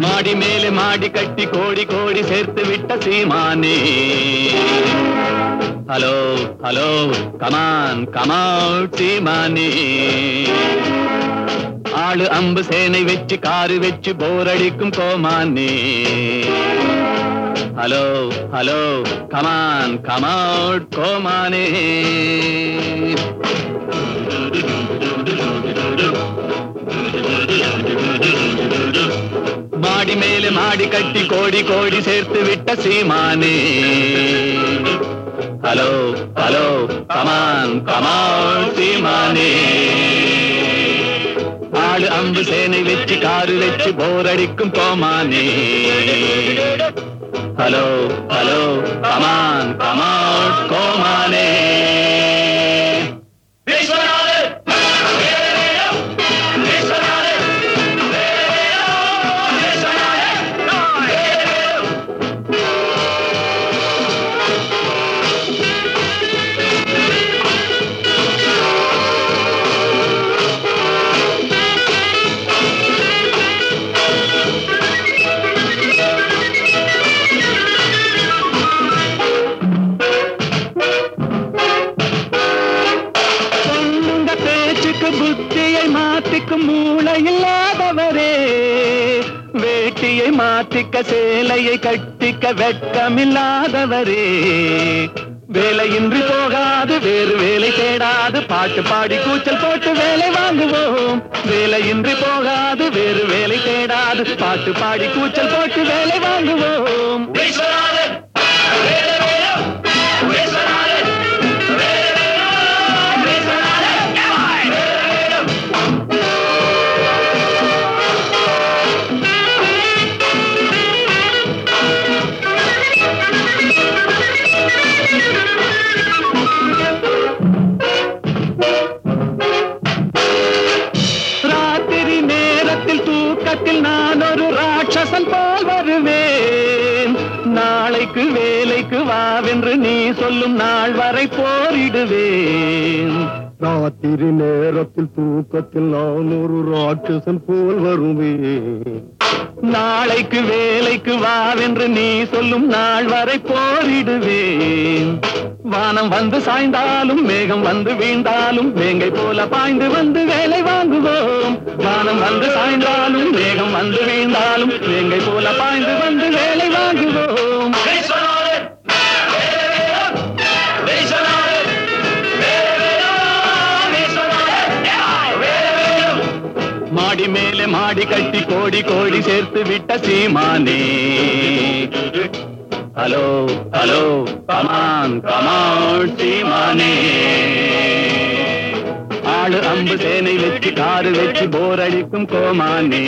மாடி மேலே மாடி கட்டி கோடி கோடி சேர்த்து விட்ட சீமானே ஹலோ ஹலோ கமான் கமான் சீமானே ஆளு அம்பு சேனை வச்சு காரு வச்சு போர் அடிக்கும் கோமானே ஹலோ ஹலோ கமான் கமான் கோமானே மாடி மேலே மாடி கட்டி கோடி கோடி சேர்த்து விட்ட சீமானே ஹலோ ஹலோ கமான் கமான் சீமானே ஆளு அம்பு சேனை வச்சு காரு வச்சு போர் அடிக்கும் கோமானே ஹலோ ஹலோ கமான் கமான் கோமானே பொண்ணுங்க பேச்சுக்கு புத்தியை மாத்திக்கும் மூளை இல்லாதவரே வேட்டியை மாத்திக்க சேலையை கட்டிக்க வெட்கமில்லாதவரே வேலையின்றி போகாது வேறு வேலை தேடாது பாட்டு பாடி கூச்சல் போட்டு வேலை வாங்குவோம் வேலையின்றி போகாது வேறு வேலை தேடாது பாட்டு பாடி கூச்சல் போட்டு வேலை வாங்குவோம் ராத்திரி நேரத்தில் தூக்கத்தில் நான் ஒரு ராட்சசன் போல் வருவேன் நாளைக்கு வேலைக்கு வாவென்று நீ சொல்லும் நாள் வரை போரிடுவேன் ராத்திரி நேரத்தில் தூக்கத்தில் நான் ஒரு ராட்சசன் போல் வருவேன் நாளைக்கு வேலைக்கு வாவென்று நீ சொல்லும் நாள் வரை போரிடுவேன் வானம் வந்து சாய்ந்தாலும் மேகம் வந்து வீழ்ந்தாலும் வேங்கை போல பாய்ந்து வந்து வேலை வாங்குவோம் வானம் வந்து சாய்ந்தாலும் மேகம் வந்து வீழ்ந்தாலும் வேங்கை போல பாய்ந்து வந்து வேலை வாங்குவோம் மாடி மேலே மாடி கட்டி கோடி கோடி சேர்த்து விட்ட சீமானே ஹலோ ஹலோ கமான் கமான் சீமானே ஆளு அம்பு சேனை வச்சு காரு வச்சு போர் அடிக்கும் கோமானே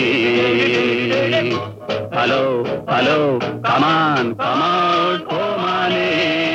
ஹலோ ஹலோ கமான் கமான் கோமானே